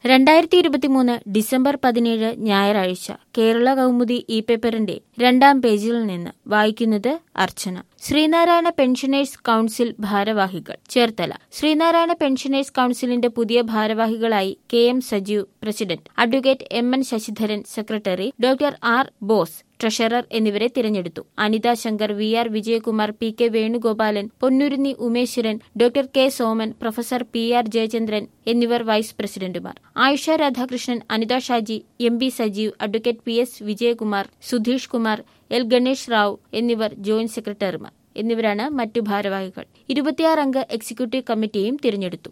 രണ്ടായിരത്തി ഇരുപത്തിമൂന്ന് ഡിസംബർ പതിനേഴ് ഞായറാഴ്ച കേരള കൗമുദി ഇ പേപ്പറിന്റെ രണ്ടാം പേജിൽ നിന്ന് വായിക്കുന്നത് അർച്ചന ശ്രീനാരായണ പെൻഷനേഴ്സ് കൌൺസിൽ ഭാരവാഹികൾ ചേർത്തല ശ്രീനാരായണ പെൻഷനേഴ്സ് കൌൺസിലിന്റെ പുതിയ ഭാരവാഹികളായി K M Sajeev president advocate M N Sasidharan secretary doctor R Bose treasurer എന്നിവരെ തിരഞ്ഞെടുത്തു Anitha Shankar V R Vijayakumar P K Venugopalan Ponnurunni Umeshwaran doctor K Soman professor P R Jayachandran എന്നിവർ വൈസ് പ്രസിഡന്റുമാർ Ayisha Radhakrishnan Anitha Shaji M B Sajeev advocate P S Vijayakumar Sudheesh Kumar L Ganesh Rao എന്നിവർ ജോയിന്റ് സെക്രട്ടറിമാർ എന്നിവരാണ് മറ്റു ഭാരവാഹികൾ ഇരുപത്തിയാറ് അംഗ എക്സിക്യൂട്ടീവ് കമ്മിറ്റിയും തിരഞ്ഞെടുത്തു